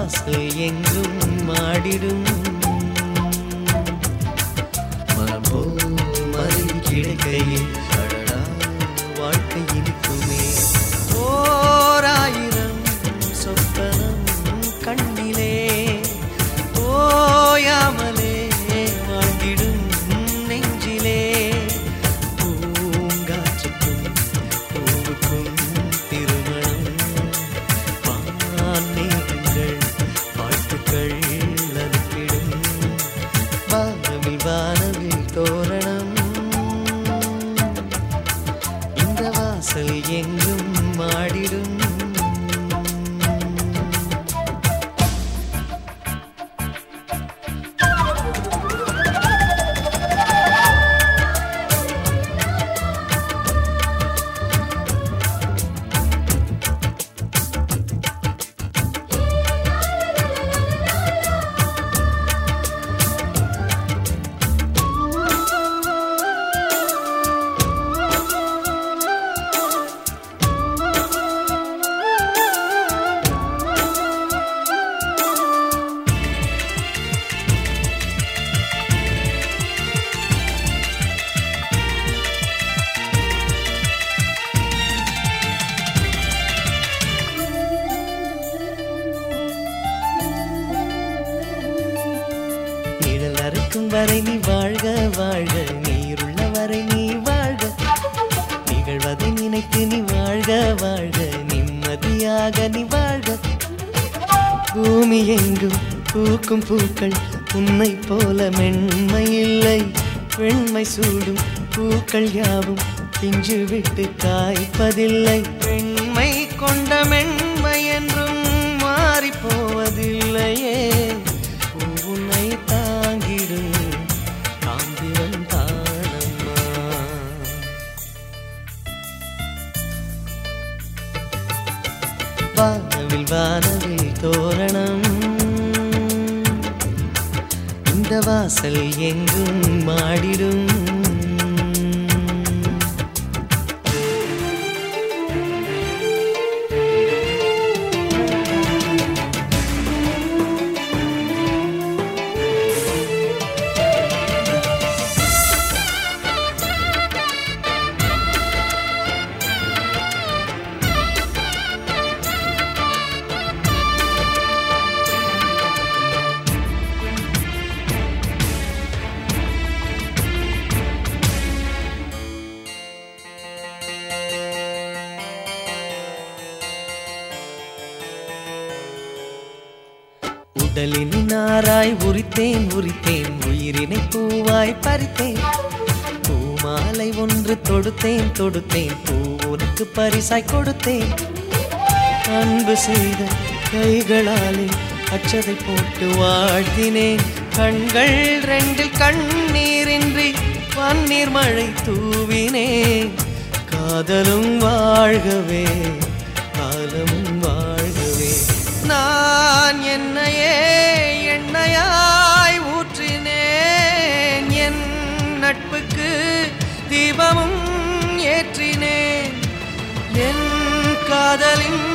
வாசல் எங்கும் மாடிடும் மனம் போல் மருவி கிடைக்கையில் அடடா வாழ்க்கை இனிக்குமே ஓராயிரம் சொப்பனம் கண்ணிலே ஓயாமலே வாழ்ந்திடும் நெஞ்சிலே பூங்காற்றுக்கும் பூவுக்கும் திருமணம் வான்மேகங்கள் வாழ்த்துக்கள் அனுப்பிடும் வானவில் வானவில் தோரணம் இந்த வாசல் எங்கும் மாடிடும் நிழல் அறுக்கும் வரை நீ வாழ்க வாழ்க நீருள்ள வரை நீ வாழ்க நிகழ்வதை நினைத்து நீ வாழ்க வாழ்க நிம்மதியாக நீ வாழ்க பூமி எங்கும் பூக்கும் பூக்கள் உன்னை போல மென்மை இல்லை வெண்மை சூடும் பூக்கள் யாவும் பிஞ்சு விட்டு காய்ப்பதில்லை பெண்மை கொண்ட மென்மை என்றும் மாறி போவதில்லையே பூ உன்னை தாங்கிடும் காந்திரம் தானம்மா வானவில் வானவில் தோரணம் இந்த வாசல் எங்கும் மாடிடும் உடலின் நாராய் உரித்தேன் உரித்தேன் உயிரினை பூவாய் பறித்தேன் பூமாலை ஒன்று தொடுத்தேன் தொடுத்தேன் பூ உனக்கு பரிசாய் கொடுத்தேன் அன்பு செய்த கைகளாலே அச்சதை போட்டு வாழ்த்தினேன் கண்கள் ரெண்டில் கண்ணீரின்றி பன்னீர் மழை தூவினேன் காதலும் வாழ்கவே காலமும் வாழ்கவே நான் என்னையே எண்ணெயாய் ஊற்றினேன் என் நட்புக்கு தீபமும் ஏற்றினேன் என் காதலின்